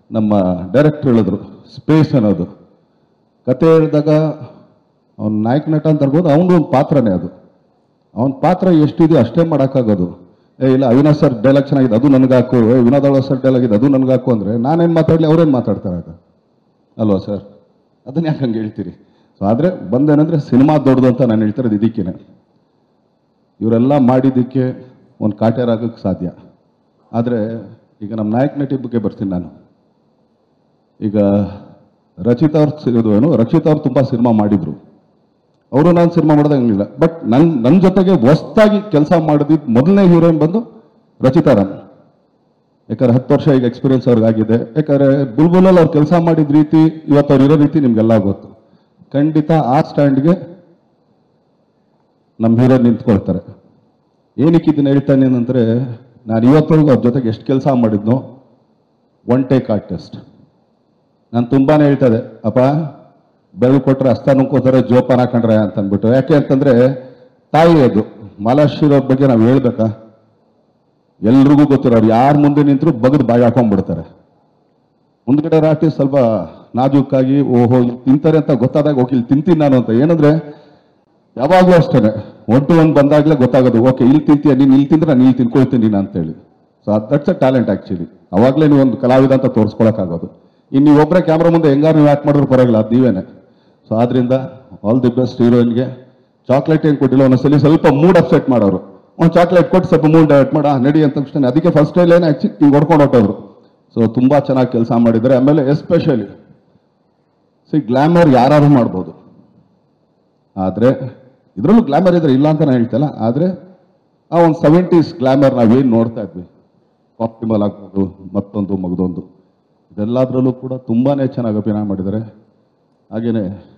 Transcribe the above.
ನಮ್ಮ ಡೈರೆಕ್ಟರ್ ಹೇಳಿದ್ರು ಸ್ಪೇಸ್ ಅನ್ನೋದು ಕತೆ ಹೇಳಿದಾಗ ಅವ್ನ ನಾಯಕ ನಟ ಅಂತ ಅನ್ಬೋದು ಅವನು ಒಂದು ಪಾತ್ರನೇ ಅದು ಅವನ ಪಾತ್ರ ಎಷ್ಟಿದೆಯೋ ಅಷ್ಟೇ ಮಾಡೋಕ್ಕಾಗೋದು ಏ ಇಲ್ಲ ಅವಿನಾಶ್ ಸರ್ ಡೈಲಾಗ್ ಚೆನ್ನಾಗಿದೆ ಅದು ನನಗಾಕು ಏ ವಿನೋದ್ ಅವಳ ಸರ್ ಡೈಲಾಗ್ ಇದೆ ಅದು ನನಗಾಕು ಅಂದರೆ ನಾನೇನು ಮಾತಾಡಲಿ ಅವ್ರೇನು ಮಾತಾಡ್ತಾರೆ ಆಗ ಅಲ್ವಾ ಸರ್ ಅದನ್ನ ಯಾಕೆ ಹಂಗೆ ಹೇಳ್ತೀರಿ ಸೊ ಆದರೆ ಬಂದೇನಂದ್ರೆ ಸಿನಿಮಾ ದೊಡ್ಡದು ಅಂತ ನಾನು ಹೇಳ್ತಿರೋದು ಇದಕ್ಕೇನೆ ಇವರೆಲ್ಲ ಮಾಡಿದ್ದಕ್ಕೆ ಒಂದು ಕಾಟೇರ್ ಆಗೋಕ್ಕೆ ಸಾಧ್ಯ ಆದರೆ ಈಗ ನಮ್ಮ ನಾಯಕ ನಟಿ ಬಗ್ಗೆ ಬರ್ತೀನಿ ನಾನು ಈಗ ರಚಿತಾ ಅವ್ರ ಸಿ- ಇದು ಏನು ರಕ್ಷಿತಾ ಅವ್ರು ತುಂಬ ಸಿನಿಮಾ ಮಾಡಿದ್ರು ಅವರು ನಾನು ಸಿನಿಮಾ ಮಾಡೋದಂಗಿಲ್ಲ ಬಟ್ ನನ್ ನನ್ನ ಜೊತೆಗೆ ಹೊಸ್ದಾಗಿ ಕೆಲಸ ಮಾಡಿದ್ದು ಮೊದಲನೇ ಹೀರೋಯಿನ್ ಬಂದು ರಚಿತಾ ರಾಮ್ ಯಾಕಂದ್ರೆ ಹತ್ತು ವರ್ಷ ಈಗ ಎಕ್ಸ್ಪೀರಿಯನ್ಸ್ ಅವ್ರಿಗಾಗಿದೆ ಯಾಕಂದ್ರೆ ಬುಲ್ಬುಲಲ್ಲಿ ಅವ್ರು ಕೆಲಸ ಮಾಡಿದ ರೀತಿ ಇವತ್ತು ಅವ್ರು ಇರೋ ರೀತಿ ನಿಮ್ಗೆಲ್ಲ ಗೊತ್ತು ಖಂಡಿತ ಆ ಸ್ಟ್ಯಾಂಡ್ಗೆ ನಮ್ಮ ಹೀರೋ ನಿಂತ್ಕೊಳ್ತಾರೆ ಏನಕ್ಕೆ ಇದನ್ನ ಹೇಳ್ತಾನೆ ಅಂದರೆ ನಾನು ಇವತ್ತವರೆಗೂ ಅವ್ರ ಜೊತೆಗೆ ಎಷ್ಟು ಕೆಲಸ ಮಾಡಿದ್ನೋ ಒನ್ ಟೇಕ್ ಆರ್ಟಿಸ್ಟ್ ನಾನು ತುಂಬಾನೇ ಹೇಳ್ತಾ ಇದ್ದೆ ಅಪ್ಪ ಬೆರಳು ಕೊಟ್ರೆ ಹಸ್ತ ನುಂಕೋತಾರೆ ಜೋಪಾನ ಹಾಕೊಂಡ್ರೆ ಅಂತ ಅಂದ್ಬಿಟ್ಟು ಯಾಕೆ ಅಂತಂದ್ರೆ ತಾಯಿ ಅದು ಮಾಲಾಶ್ರೀರ ಬಗ್ಗೆ ನಾವು ಹೇಳ್ಬೇಕಾ ಎಲ್ರಿಗೂ ಗೊತ್ತಿರೋರು ಯಾರು ಮುಂದೆ ನಿಂತರು ಬಗದ್ ಬಾಯಿ ಹಾಕೊಂಡ್ಬಿಡ್ತಾರೆ ಮುಂದ್ಗಡೆ ಆರ್ಟಿಸ್ಟ್ ಸ್ವಲ್ಪ ನಾಜೂಕಾಗಿ ಓಹೋ ಇಲ್ಲಿ ತಿಂತಾರೆ ಅಂತ ಗೊತ್ತಾದಾಗ ಓಕೆ ಇಲ್ಲಿ ತಿಂತೀನಿ ನಾನು ಅಂತ ಏನಂದ್ರೆ ಯಾವಾಗಲೂ ಅಷ್ಟೇನೆ ಒನ್ ಟು ಒನ್ ಬಂದಾಗಲೇ ಗೊತ್ತಾಗೋದು ಓಕೆ ಇಲ್ಲಿ ತಿಂತೀಯ ನೀನು ಇಲ್ಲಿ ತಿಂದ್ರೆ ನಾನು ಇಲ್ಲಿ ತಿನ್ಕೊಳ್ತೀನಿ ನೀನು ಅಂತೇಳಿ so that's a talent actually ಅವಾಗಲೇ ನೀವು ಒಂದು ಕಲಾವಿದ ಅಂತ ತೋರಿಸ್ಕೊಳಕ್ಕಾಗೋದು ಇನ್ನು ನೀವು ಒಬ್ಬರೇ ಕ್ಯಾಮ್ರಾ ಮುಂದೆ ಹೆಂಗಾರು ನೀವು ಆ್ಯಕ್ಟ್ ಮಾಡಿದ್ರು ಪರವಾಗಿಲ್ಲ ಅದು ನೀವೇನೆ ಸೊ ಆದ್ರಿಂದ ಆಲ್ ದಿ ಬೆಸ್ಟ್ ಹೀರೋಯಿನ್ಗೆ ಚಾಕ್ಲೇಟ್ ಏನು ಕೊಟ್ಟಿಲ್ಲ ಒಂದೊಂದ್ಸಲಿ ಸ್ವಲ್ಪ ಮೂಡ್ ಅಪ್ಸೆಟ್ ಮಾಡೋರು ಒಂದು ಚಾಕ್ಲೇಟ್ ಕೊಟ್ಟು ಸ್ವಲ್ಪ ಮೂಡ್ ಡೈವರ್ಟ್ ಮಾಡ ನಡಿ ಅಂತ ತಕ್ಷಣ ಅದಕ್ಕೆ ಫಸ್ಟ್ ಡೈಲ್ ಏನು ಆ್ಯಕ್ಚುಲಿ ಹಿಂಗೆ ಹೊಡ್ಕೊಂಡು ಹೊಟ್ಟೋದ್ರು ಸೊ ತುಂಬ ಚೆನ್ನಾಗಿ ಕೆಲಸ ಮಾಡಿದ್ದಾರೆ ಆಮೇಲೆ ಎಸ್ಪೆಷಲಿ ಸಿ ಗ್ಲಾಮರ್ ಯಾರು ಮಾಡ್ಬೋದು ಆದರೆ ಇದರಲ್ಲೂ ಗ್ಲಾಮರ್ ಇದ್ರೆ ಇಲ್ಲ ಅಂತ ನಾನು ಹೇಳ್ತಲ್ಲ ಆದರೆ ಆ ಒಂದು ಸೆವೆಂಟೀಸ್ ಗ್ಲಾಮರ್ ನಾವೇನು ನೋಡ್ತಾ ಇದ್ವಿ ಆಪ್ಟಿಮಲ್ ಆಗ್ಬೋದು ಮತ್ತೊಂದು ಮಗದೊಂದು ಇದೆಲ್ಲದರಲ್ಲೂ ಕೂಡ ತುಂಬಾನೇ ಚೆನ್ನಾಗಿ ಅಭಿನಯ ಮಾಡಿದ್ದಾರೆ ಹಾಗೆಯೇ